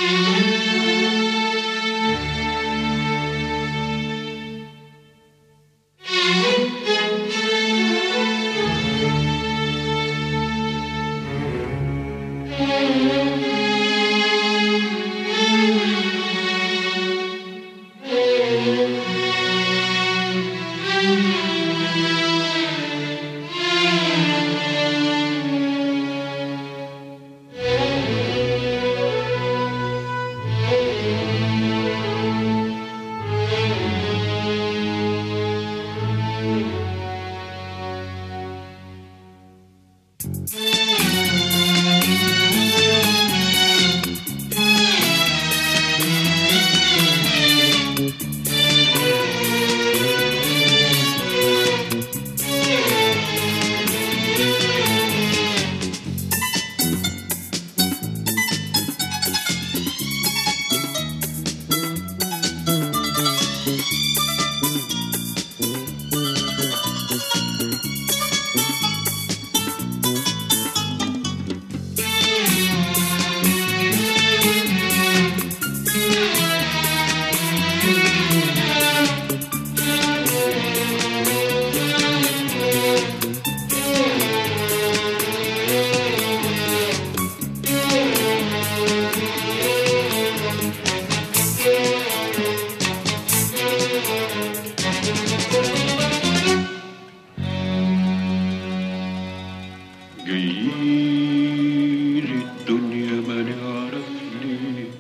جايين الدنيا ما نعرف ليه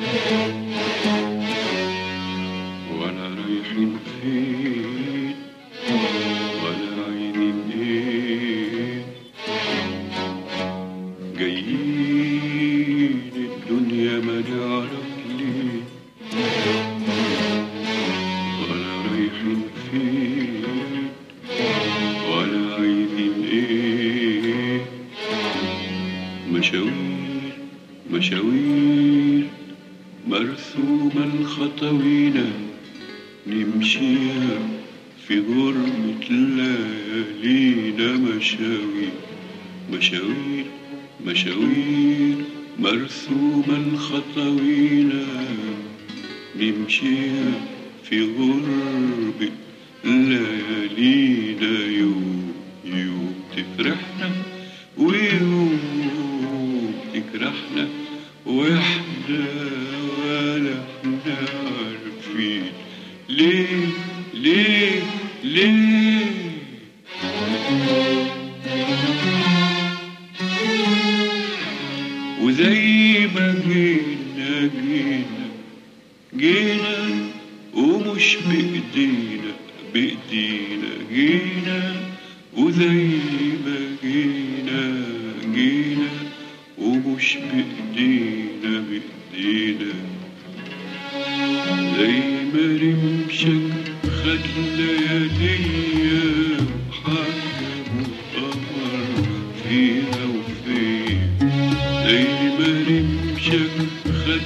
ولا رايحين فين ولا عايزين ايه جايين الدنيا ما نعرف ليه ولا رايحين فين ولا عايزين ايه مشاوير مشاوير مرسومة الخطوينة نمشيها في غربة ليالينا مشاوير مشاوير مشاوير مرسومة الخطوينة نمشيها في غربة ليالينا يوم يوم تفرحنا ويوم تجرحنا واحنا ولا احنا عارفين ليه ليه ليه وزي ما جينا جينا جينا ومش بإيدينا بإيدينا جينا وزي ما جينا جينا ومش بإيدينا بإيدينا زي ما رمشك خد لياليا وحكم وقمر فيها وفين زي ما رمشك خد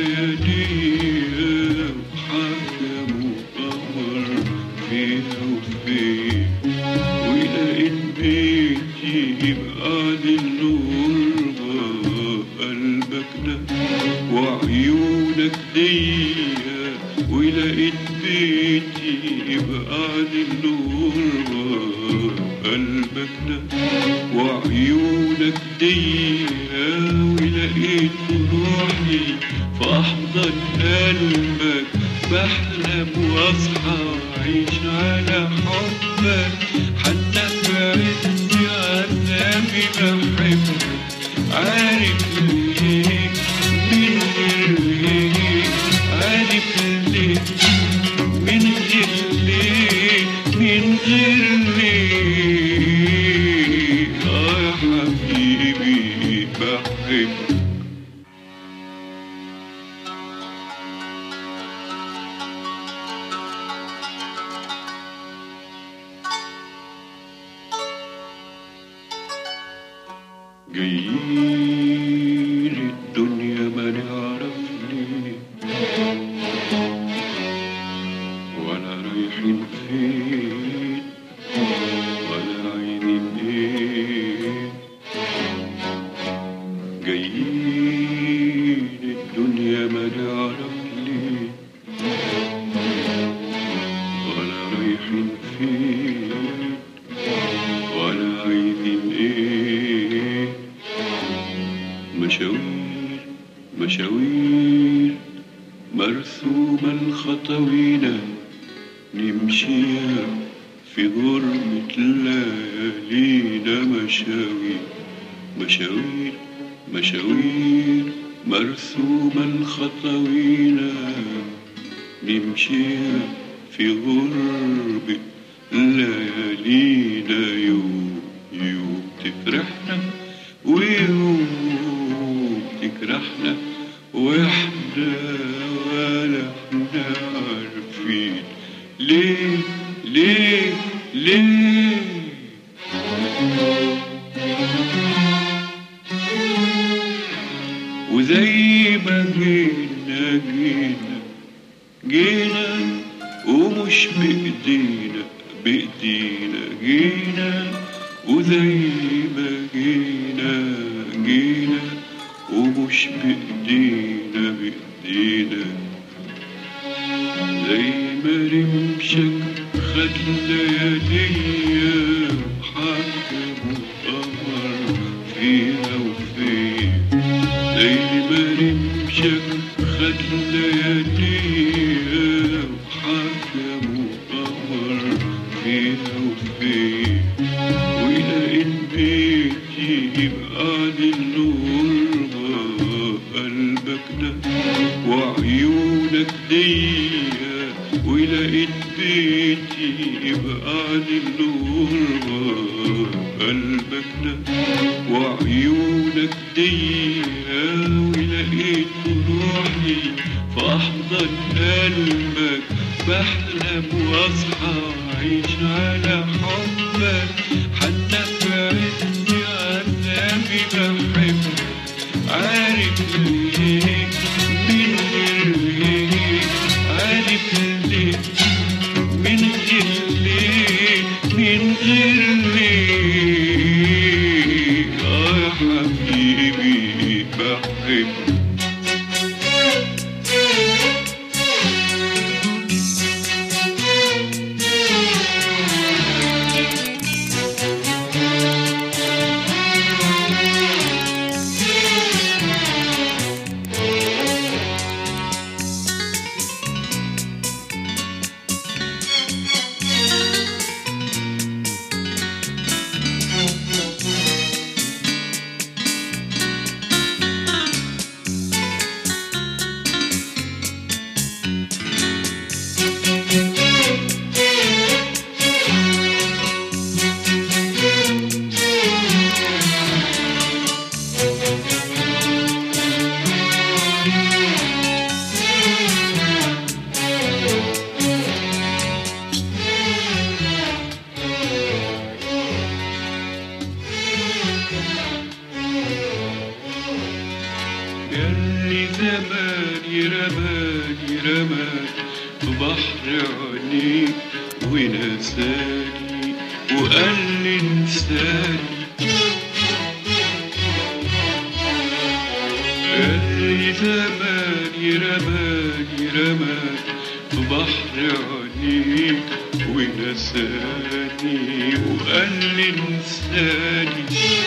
لياليا وحكم وقمر فيها وفين ولقيت بيتي بعد الغربة قلبك ده وعيونك ديا ولقيت بيتي بعد الغربة قلبك ده وعيونك ديا ولقيت روحي في أحضن قلبك بحلم واصحى وأعيش على حبك حتى في عز عذابي بحبك عارف ليه من غير ليه عارف ليه من غير ليه من غير ليه آه يا حبيبي بحبك جايين الدنيا ما نعرف ليه ولا رايحين فين ولا عايزين ايه جايين الدنيا مشاوير مرسومة الخطوينا نمشيها في غربة ليالينا مشاوير مشاوير مشاوير مرسومة الخطوينا نمشيها في غربة ليالينا يوم يوم تفرحنا ويوم تجرحنا واحنا ولا احنا عارفين ليه ليه ليه وزي ما جينا جينا جينا ومش بإيدينا بإيدينا جينا وزي ما جينا جينا ومش بإيدينا بإيدينا زي ما رمشك خد لياليا وحكم وقمر فيها وفين زي ما رمشك خد لياليا وحكم وقمر فيها وفين ولقيت بيتي يبقى الغربة قلبك ده وعيونك ديا ولقيت بيتي يبقى الغربة قلبك ده وعيونك ديا ولقيت روحي في أحضن قلبك بحلم واصحى عايش على حبك حتى في عز عذابي بحبك عارف ليه من غير ليه عارف ليه من غير ليه من غير ليه آه يا حبيبي بحبك ياللي زماني رماني رماني في بحر عينيك ونساني وقال لي انساني ياللي زماني رماني رماني في بحر عينيك ونساني وقال لي انساني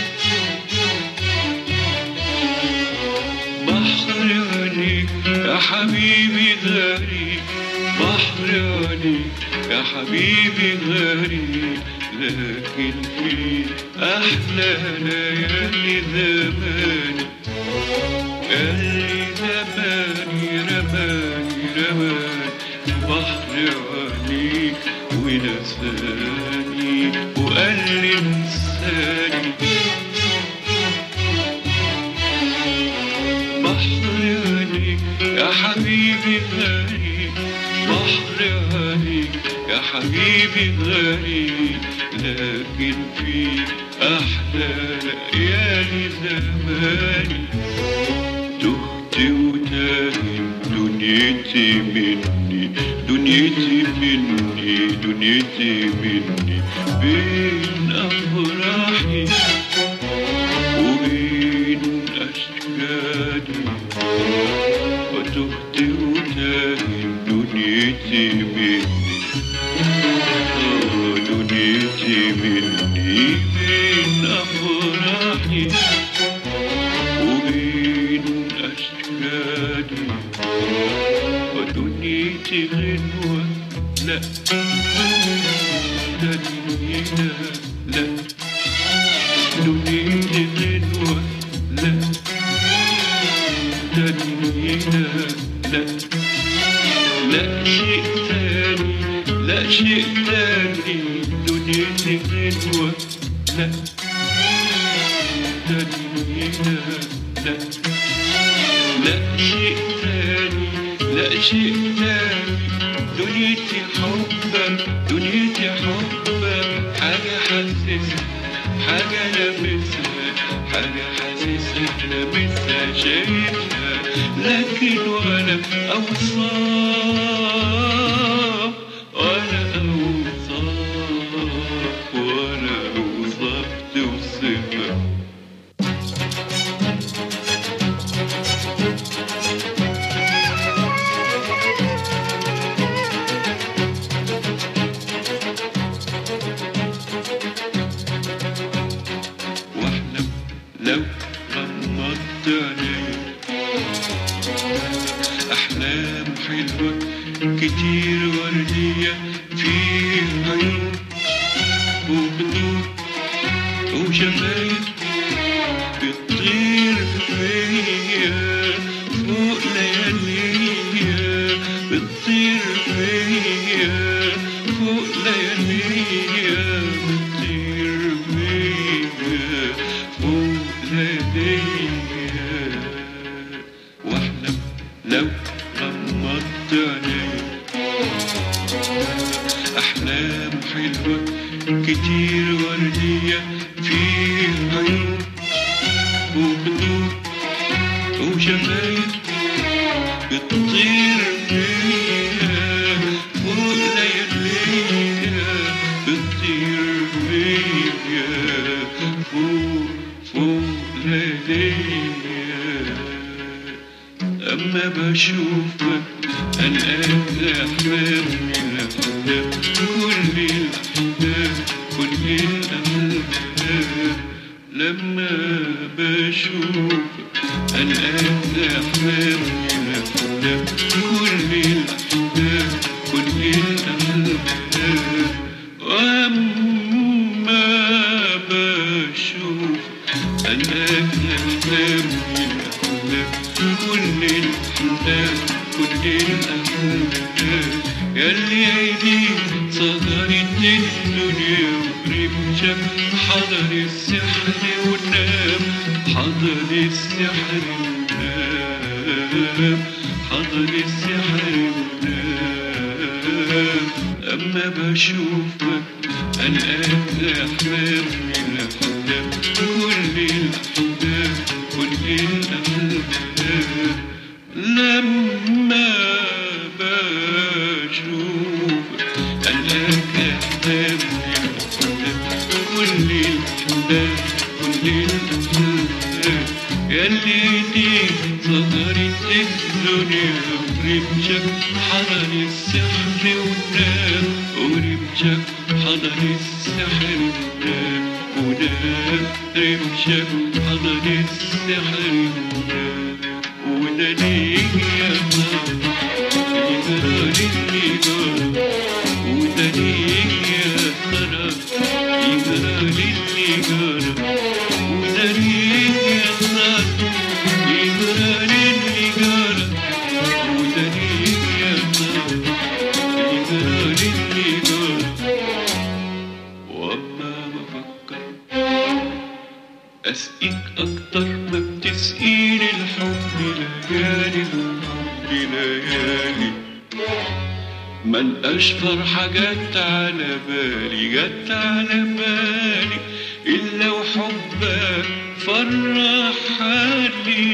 بحر عليك يا حبيبي غريب بحر عليك يا حبيبي غريب لكن في أحلى ليالي زماني اللي زماني رماني رماني بحر عليك ونساني وقال لي انساني بحر عليك يا حبيبي غريب بحر عليك يا حبيبي غريب لكن في أحلى ليالي زماني تهت وتاهم دنيتي مني دنيتي مني دنيتي مني بين أفراحي وبين أشكالي وتهت وتاهم دنيتي مني آه، دنيتي مني بين أفراحي وبين أشكالي ودنيتي غنوة لا دنينا لا دنيتي غنوة لا دنينا لا لا شيء تاني لا شيء تاني دنيتي غنوة لا دنينا لا لا شيء تاني لا شيء تاني دنيتي حبك دنيتي حبك حاجة حاسسها حاجة لابسها حاجة حاسسها لابسها شايفها لكن ولا أوصاف ولا أوصاف ولا أوصاف توصفها واحلم لو غمضت عيني احلام حلوه كتير ورديه في عيون وخدود وشفايف بتطير فيا فوق لياليا بتطير فيا فوق لياليا بتطير فيا فوق لياليا واحلم لو غمضت عيني أحلام حلوة كتير وردية في عيون وخدود وشفايف بتطير فيا فوق لياليا بتطير فيا فوق فوق لياليا أما بشوفك الآن أحلام من الأحلام كل الأحلام كل الأحلام لما بشوفك الآن أحلام من الأحلام كل الأحلام كل الأحلام وأما بشوفك الآن أحلام من الأحلام كل الأحلام كل الأحلام ياللي عيني صغرت الدنيا ورمشة حضر السحر ونام حضر السحر ونام حضر السحر ونام أما بشوفك الآن أحلام من الأحلام كل الأحلام كل الأحلام لما بشوفك الآن أحلام من الأحلام كل الأحلام كل الأحلام ياللي دي صغرت الدنيا ورمشك حضر السحر ونام ورمشك حضر السحر ونام ونام رمشك حضر السحر ونام وده ليه يا ترى يجرى اللي جرى وده ليه يا ترى يجرى اللي جرى وده ليه يا ترى يجرى اللي جرى وده ليه يا ترى يجرى اللي جرى واما بفكر اسقيك اكتر ما بتسقيني الحب ليالي الحب ليالي من اشفر حاجات على بالي جت على بالي الا وحبك فرح حالي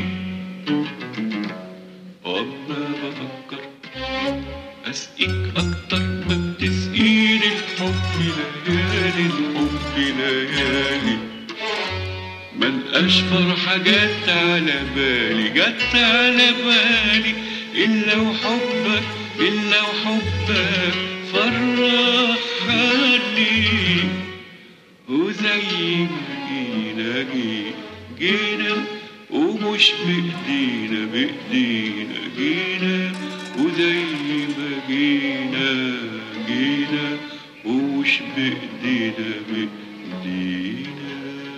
واما بفكر اسقيك اكتر ما بتسقيني الحب ليالي الحب ليالي من اشفر حاجات على بالي جت على بالي الا وحبك الا وحبك فرح حالي وزي ما جينا جي- جينا ومش بإيدينا بإيدينا جينا وزي ما جينا جينا ومش بإيدينا بإيدينا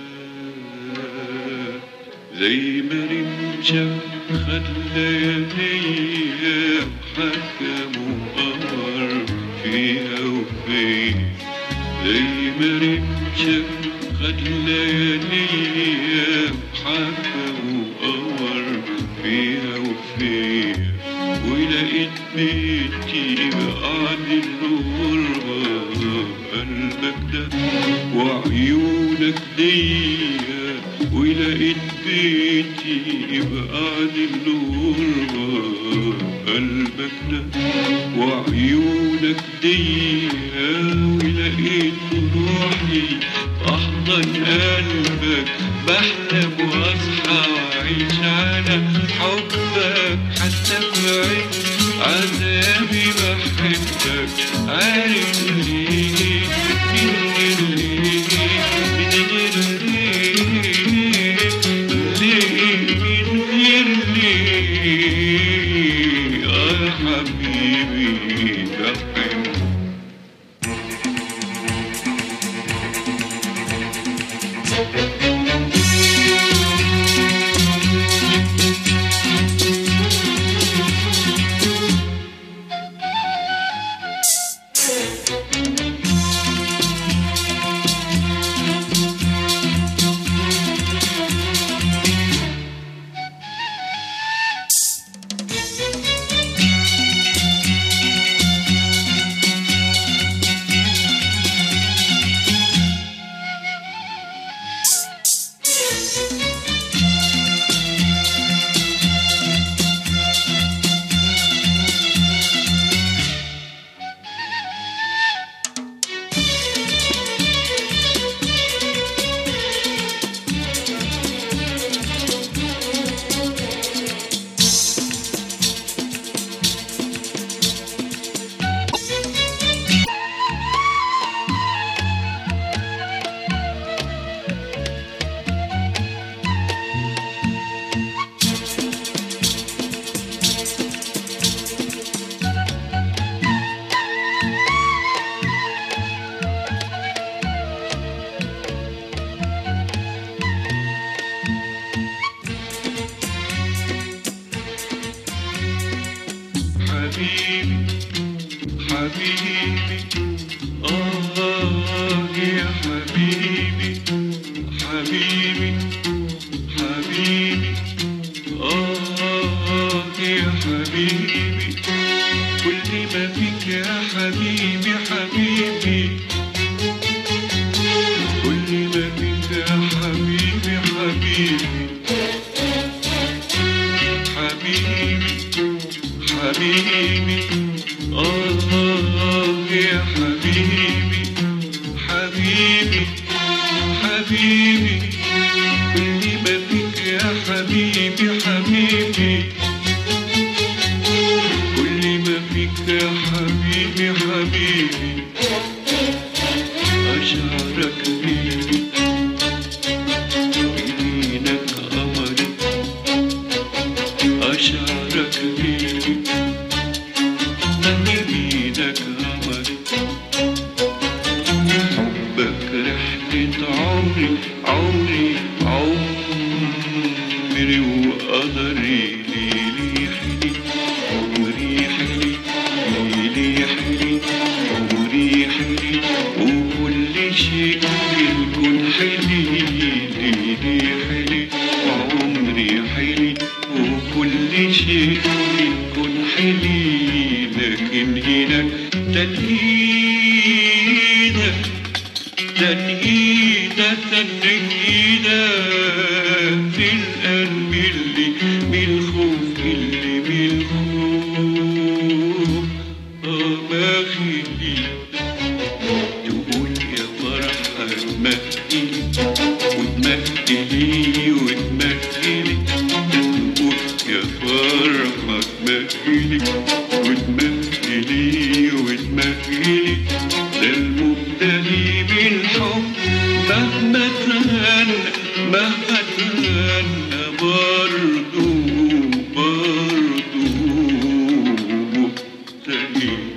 زي ما رمشة خد لياليا وحكم وقمر فيها وفيا زي ما رمشة خد لياليا وحكم وقمر فيها وفيا ولقيت بيتي بعد الغربة قلبك ده وعيونك ديا ولقيت بيتي بعد الغربة قلبك ده وعيونك ديا ولقيت روحي أحضن قلبك بحلم وأصحى وأعيش على حبك حتى في عين عذابي بحبك عارف ليه يا حبيبي بحبك حبيبي حبيبي آه يا حبيبي حبيبي حبيبي آه يا حبيبي كل ما فيك يا حبيبي حبيبي كل ما فيك يا حبيبي حبيبي حبيبي حبيبي آه يا حبيبي حبيبي حبيبي كل ما فيك يا حبيبي حبيبي كل ما فيك يا حبيبي حبيبي أشعرك بيدي بيدينك قمري أشعرك بيدي بيدك قمري حبك رحلة عمري عمري عمري وقدري ليلي حلي عمري حلي ليلي حلي عمري حلي وكل شيء في الكون حلي ليلي حلي عمري حلي وكل شيء في الكون حلي لكن هناك تنهيدك تنهيدة تنهيدة في القلب اللي بالخوف اللي بالخوف آه ما خلي تقول يا فرحة تمهلي وتمهلي وتمهلي تقول يا فرحة تمهلي وتمهلي وتمهلي ده المبتلي بالحب مهما تهنى مهما تهنى برضو برضو مبتلي